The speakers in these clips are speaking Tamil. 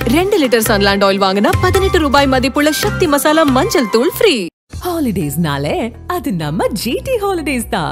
ரெண்டு லிட்டர் சன்லாண்ட் ஆயில் வாங்கினா பதினெட்டு ரூபாய் மதிப்புள்ள சக்தி மசாலா மஞ்சள் தூள் ஃப்ரீ ஹாலிடேஸ்னாலே அது நம்ம ஜிடி ஹாலிடேஸ் தான்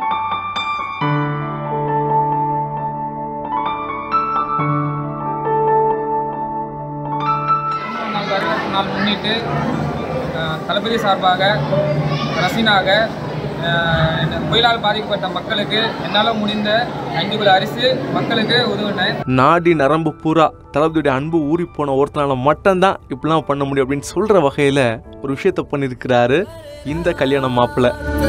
திருமண நாள் வரவேற்பு நாள் முன்னிட்டு அஹ், தளபதி சார்பாக ரசீனாக அஹ், இந்த புயலால் பாதிக்கப்பட்ட மக்களுக்கு என்னால் முடிந்த ஐந்து கிலோ அரிசி மக்களுக்கு உதவினேன் நாடி நரம்பு பூரா தளபதியுடைய அன்பு ஊறி போன ஒருத்தனால மட்டும்தான் இப்படிலாம் பண்ண முடியும் அப்படின்னு சொல்ற வகையில ஒரு விஷயத்த பண்ணியிருக்கிறாரு இந்த கல்யாண மாப்பிள்ளை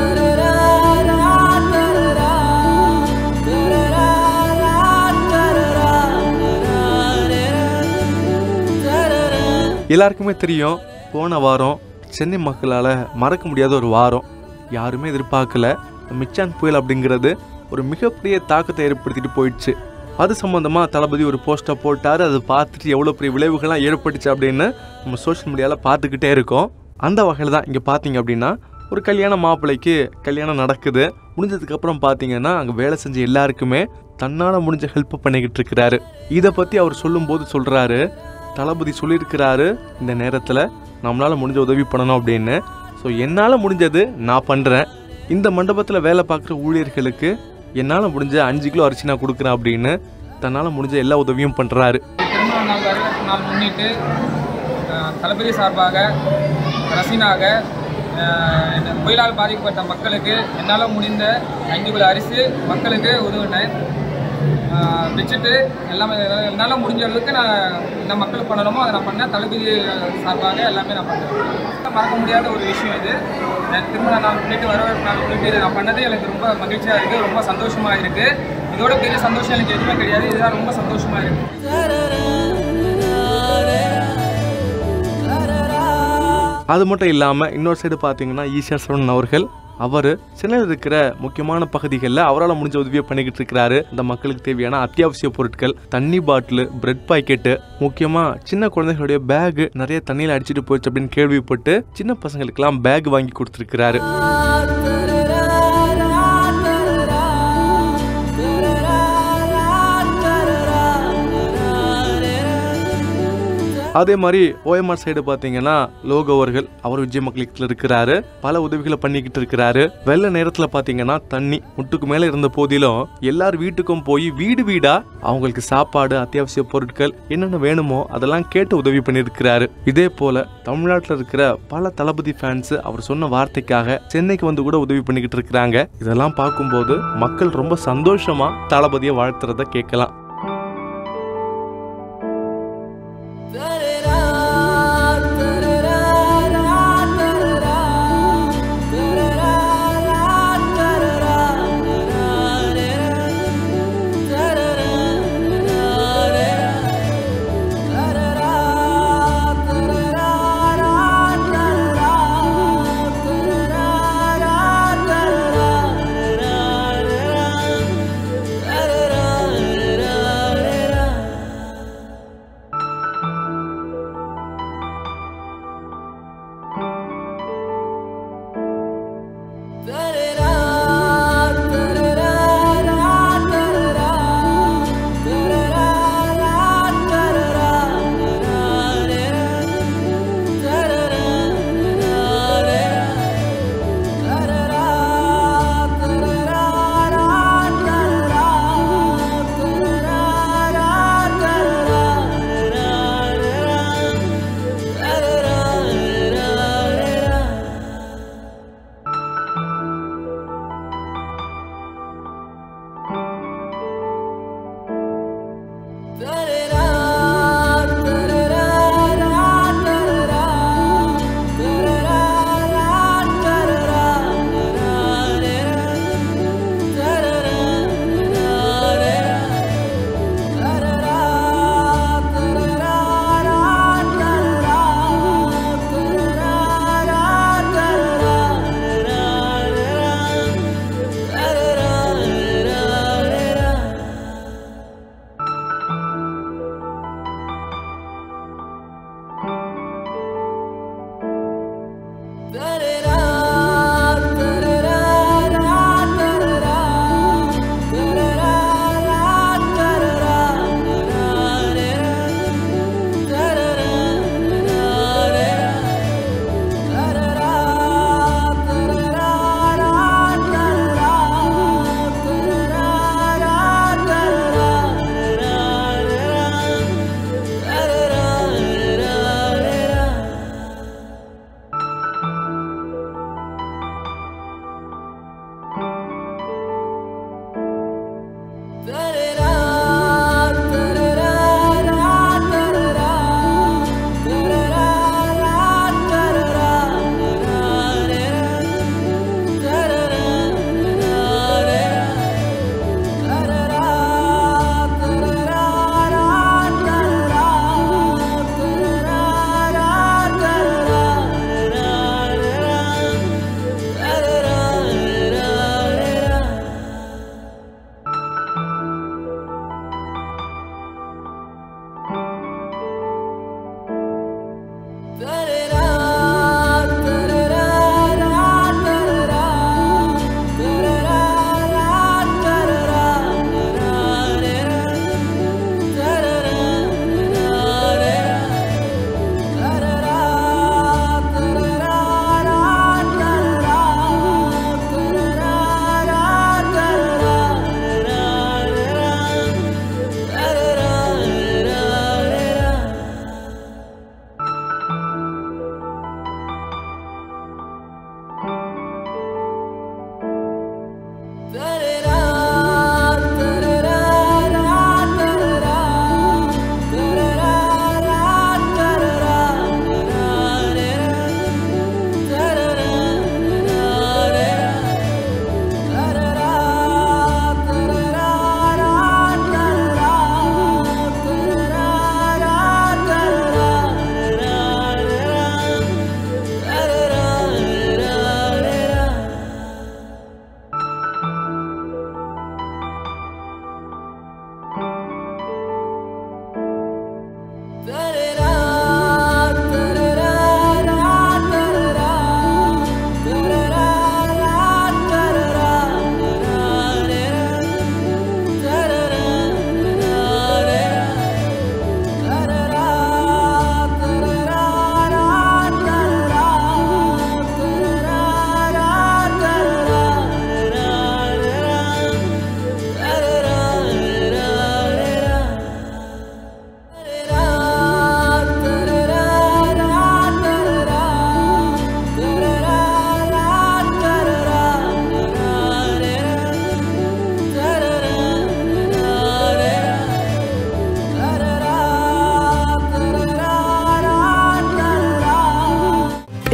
எல்லாருக்குமே தெரியும் போன வாரம் சென்னை மக்களால் மறக்க முடியாத ஒரு வாரம் யாருமே எதிர்பார்க்கல மிச்சான் புயல் அப்படிங்கிறது ஒரு மிகப்பெரிய தாக்கத்தை ஏற்படுத்திட்டு போயிடுச்சு அது சம்மந்தமாக தளபதி ஒரு போஸ்ட்டை போட்டார் அதை பார்த்துட்டு எவ்வளோ பெரிய விளைவுகள்லாம் ஏற்பட்டுச்சு அப்படின்னு நம்ம சோஷியல் மீடியாவில் பார்த்துக்கிட்டே இருக்கோம் அந்த வகையில் தான் இங்கே பார்த்தீங்க அப்படின்னா ஒரு கல்யாண மாப்பிள்ளைக்கு கல்யாணம் நடக்குது முடிஞ்சதுக்கப்புறம் பார்த்தீங்கன்னா அங்கே வேலை செஞ்ச எல்லாருக்குமே தன்னால் முடிஞ்ச ஹெல்ப் பண்ணிக்கிட்டு இருக்கிறாரு இதை பற்றி அவர் சொல்லும்போது சொல்கிறாரு தளபதி சொல்லியிருக்கிறாரு இந்த நேரத்தில் நம்மளால் முடிஞ்ச உதவி பண்ணணும் அப்படின்னு ஸோ என்னால் முடிஞ்சது நான் பண்ணுறேன் இந்த மண்டபத்தில் வேலை பார்க்குற ஊழியர்களுக்கு என்னால் முடிஞ்ச அஞ்சு கிலோ அரிசி நான் கொடுக்குறேன் அப்படின்னு தன்னால் முடிஞ்ச எல்லா உதவியும் பண்ணுறாரு திருமண நாள் வரவேற்பு நாள் முன்னிட்டு அஹ், தளபதி சார்பாக ரசீனாக அஹ், இந்த புயலால் பாதிக்கப்பட்ட மக்களுக்கு என்னால் முடிந்த ஐந்து கிலோ அரிசி மக்களுக்கு உதவினேன் அஹ், வச்சுட்டு எல்லாமே என்னால் முடிஞ்ச அளவுக்கு நான் என்ன மக்களுக்கு பண்ணணுமோ அதை நான் பண்ணேன் தளபதி சார்பாக எல்லாமே நான் பண்ணேன் மறக்க முடியாத ஒரு விஷயம் இது என் திருமண நாள் முன்னிட்டு வரவேற்பு நாள் முன்னிட்டு இதை நான் பண்ணது எனக்கு ரொம்ப மகிழ்ச்சியாக இருக்குது ரொம்ப சந்தோஷமாக இருக்குது இதோட பெரிய சந்தோஷம் எனக்கு எதுவுமே கிடையாது இதுதான் ரொம்ப சந்தோஷமாக இருக்குது அது மட்டும் இல்லாமல் இன்னொரு சைடு பார்த்தீங்கன்னா ஈஷா சரவணன் அவர்கள் அவர் சென்னையில் இருக்கிற முக்கியமான பகுதிகளில் அவரால் முடிஞ்ச உதவியை பண்ணிக்கிட்டு இருக்கிறாரு இந்த மக்களுக்கு தேவையான அத்தியாவசிய பொருட்கள் தண்ணி பாட்டிலு பிரெட் பாக்கெட்டு முக்கியமாக சின்ன குழந்தைகளுடைய பேக் நிறைய தண்ணியில் அடிச்சிட்டு போயிடுச்சு அப்படின்னு கேள்விப்பட்டு சின்ன பசங்களுக்கெல்லாம் பேக் வாங்கி கொடுத்துருக்கிறாரு அதே மாதிரி ஓஎம்ஆர் சைடு பார்த்தீங்கன்னா லோகோ அவர்கள் அவர் விஜய் மக்களுக்கு இருக்கிறாரு பல உதவிகளை பண்ணிக்கிட்டு இருக்கிறாரு வெள்ள நேரத்தில் பார்த்தீங்கன்னா தண்ணி முட்டுக்கு மேலே இருந்த போதிலும் எல்லார் வீட்டுக்கும் போய் வீடு வீடா அவங்களுக்கு சாப்பாடு அத்தியாவசிய பொருட்கள் என்னென்ன வேணுமோ அதெல்லாம் கேட்டு உதவி பண்ணியிருக்கிறாரு இதே போல தமிழ்நாட்டில் இருக்கிற பல தளபதி ஃபேன்ஸ் அவர் சொன்ன வார்த்தைக்காக சென்னைக்கு வந்து கூட உதவி பண்ணிக்கிட்டு இருக்கிறாங்க இதெல்லாம் பார்க்கும்போது மக்கள் ரொம்ப சந்தோஷமா தளபதியை வாழ்த்துறத கேட்கலாம்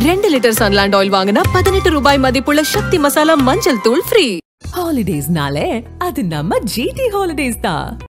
ரெண்டு லிட்டர் சன்லாண்ட் ஆயில் வாங்கினா பதினெட்டு ரூபாய் மதிப்புள்ள சக்தி மசாலா மஞ்சள் தூள் ஃப்ரீ ஹாலிடேஸ்னாலே அது நம்ம ஜிடி ஹாலிடேஸ் தான்